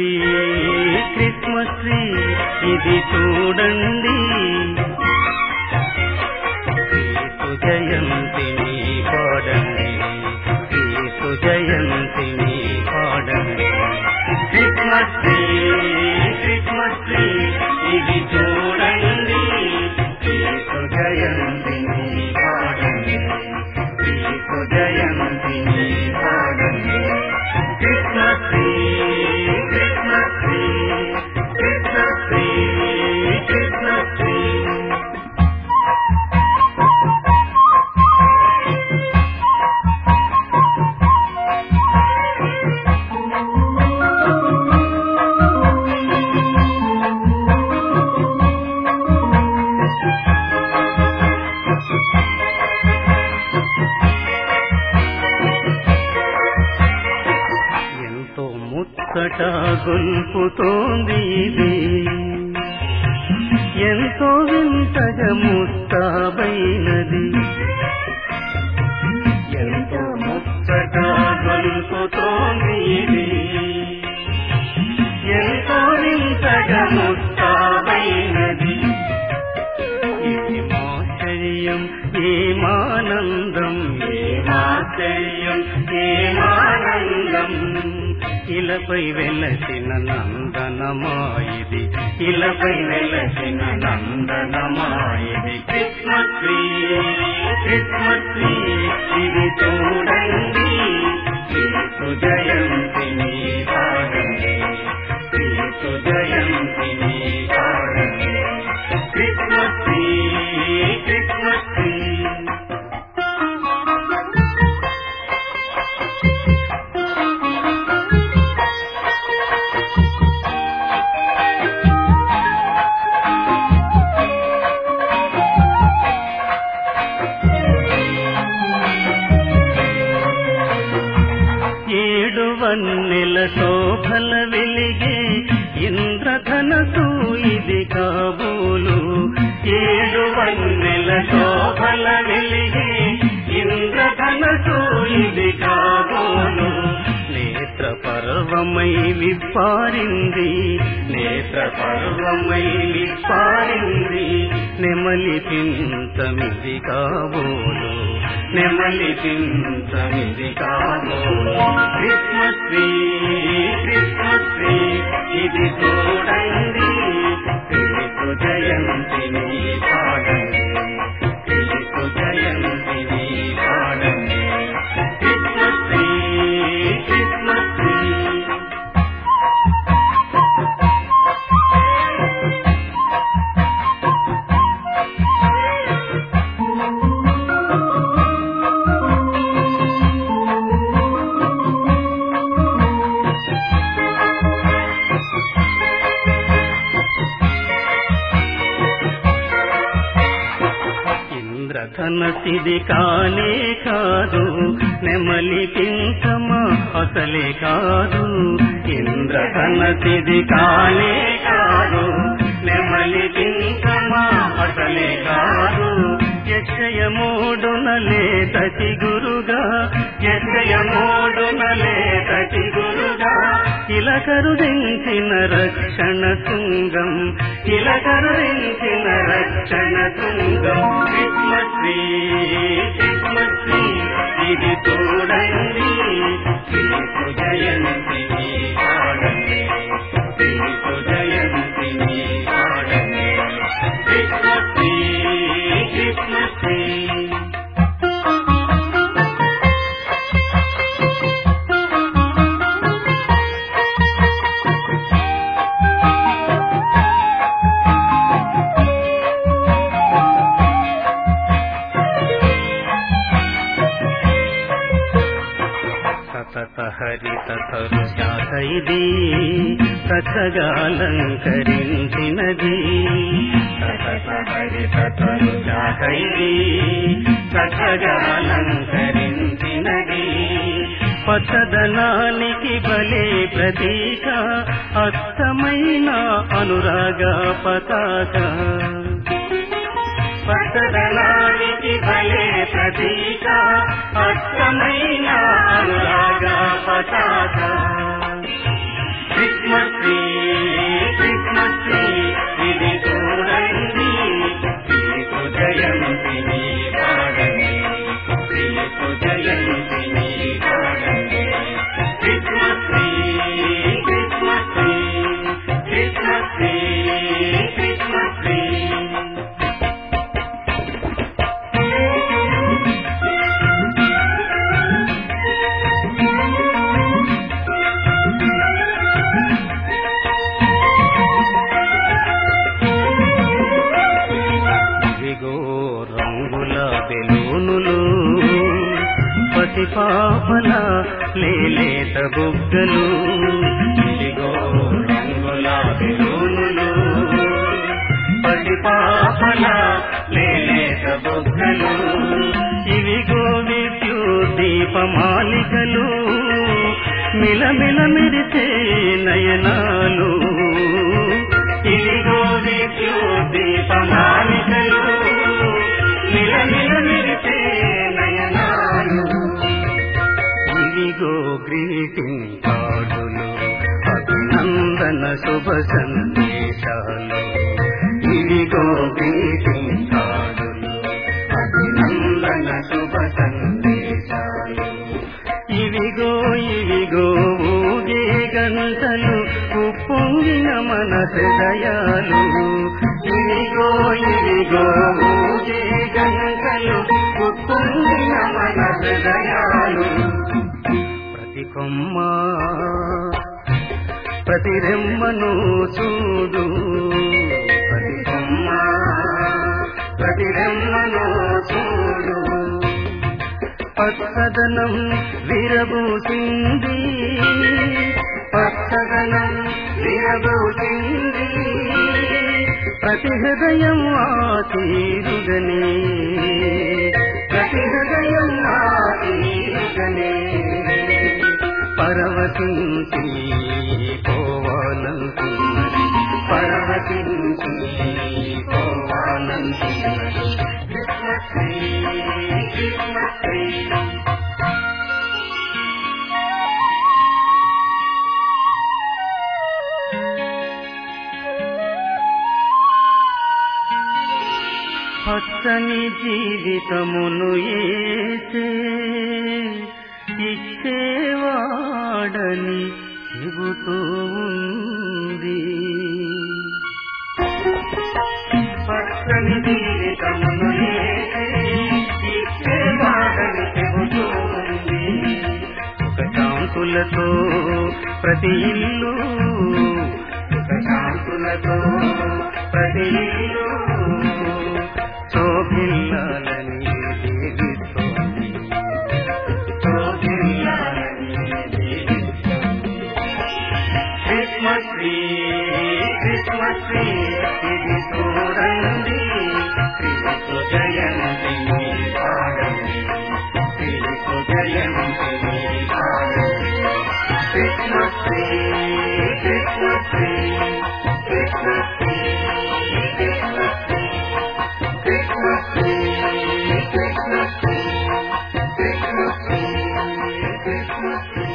Tree Christmas tree ఇది చూడండి క్రీస్తు జయంతిని పాడండి క్రీస్తు జయంతిని పాడండి క్రిస్మస్ ట్రీ క్రిస్మస్ ట్రీ ఇది చూడండి క్రీస్తు జయంతిని పాడండి క్రీస్తు జయంతిని పాడండి Christmas tree Christmas tree Christmas tree Christmas tree ఎంతో ముచ్చట గొల్పుతోంది ఇది ఎంతో వింతగా ముస్తాబైనది ఎంతో ముచ్చట గొల్పుతోంది ఇది ఎంతో వింతగా ముస్తాబైనది ఏమాశ్చర్యం ఏమానందం ఏమాశ్చర్యం ఏమానందం ఇలపై వెలసిన నందనమాయిది ఇలపై వెలసిన నందనమాయిది క్రిస్మస్ ట్రీ క్రిస్మస్ ట్రీ ఇది చూడండి క్రీస్తు జయంతిని పాడండి క్రీస్తు జయంతిని పాడండి క్రిస్మస్ ట్రీ క్రిస్మస్ ట్రీ ఏడు వన్నెల శోభల వెలిగే ఇంద్రధనసు ఇది కాబోలు ఏడు వన్నెల శోభల వెలిగే ఇంద్రధనసు ఇది కాబోలు నేత్ర పర్వమై విప్పారింది నేత్ర పర్వమై విప్పారింది నెమలి పింతమిది కాబోలు నెమలి పింతమిది కాబోలు క్రిస్మస్ ట్రీ క్రిస్మస్ ట్రీ ఇది చూడండి క్రీస్తు జయంతిని పాడండి క్రీస్తు జయంతిని పాడండి క్రిస్మస్ ట్రీ క్రిస్మస్ ట్రీ ఇంద్రధనసిది కానే కాదు నెమలి పింకమా అసలే కాదు ఇంద్రధనసిది కానే కాదు నెమలి పింకమా అసలే కాదు యక్షయమోడునలే తటి గురుగా యక్షయమోడునలే తటి గురుగా ఇలకరుదించిన రక్షణ తుంగం ఇలకరుదించిన రక్షణ తుంగం క్రిస్మస్ ట్రీ క్రిస్మస్ ట్రీ ఇది చూడండి క్రీస్తు జయంతిని పాడండి క్రీస్తు జయంతిని పాడండి క్రిస్మస్ ట్రీ క్రిస్మస్ ట్రీ సతత హరిత తరు శాఖ ఇది సఖగాలంకరించినది సతత హరిత తరు శాఖ ఇది సఖగాలంకరించినది పచ్చదనానికి బలే ప్రతీక అస్తమైన అనురాగ పతాక పచ్చదనానికి భలే ప్రతీక అష్టమైన అనురాగ పతాక క్రిస్మస్ పసిపాపల లేలేత బుగ్గలు ఇదిగో రంగుల బెలూనులు పసిపాపల లేలేత బుగ్గలు ఇవిగో విద్యుత్ దీపమాలికలు మిలమిల మెరిసే నయనాలు ఇదిగో విద్యుత్ దీపమాలికలు మిలమిల మెరిసే నయనాలు ఇదిగో గ్రీటింగ్ కార్డులు అభినందన శుభ సందేశాలు ఇదిగో గ్రీటింగ్ కార్డులు అభినందన శుభ సందేశాలు ఇవిగో ఇవిగో ఊగే గంటలు ఉప్పొంగిన మన హృదయాలు ఇవిగో ఇవిగో ఊగే గంటలు ఉప్పొంగిన మన హృదయాలు ప్రతి కొమ్మ ప్రతి రెమ్మను చూడు ప్రతి కొమ్మ ప్రతి రెమ్మను చూడు పచ్చదనం విరబూసింది పచ్చదనం విరబూసింది ప్రతి హృదయం ఆ తీరుగనే ప్రతి హృదయం ఆ తీరుగనే పరవశించి పోవాలంటున్నది పరవశించి పోవాలంటున్నది క్రిస్మస్ ట్రీ క్రిస్మస్ ట్రీ పచ్చని జీవితమును ఏసే ఇచ్చేవాడని చెబుతూ ఉంది పచ్చని జీవితమును ఏసే ఇచ్చేవాడని చెబుతూ ఉంది ఒక శాంతులతో ప్రతి ఇల్లు ఒక శాంతులతో ప్రతి ఇల్లు శోభిల్లాలని దీవిస్తోంది శోభిల్లాలని దీవిస్తోంది క్రిస్మస్ ట్రీ క్రిస్మస్ ట్రీ ఇది చూడండి క్రీస్తు జయంతి పాడండి క్రీస్తు జయంతి పాడండి Christmas tree Christmas tree Christmas tree Christmas tree Christmas tree, Christmas tree, Christmas tree, Christmas tree.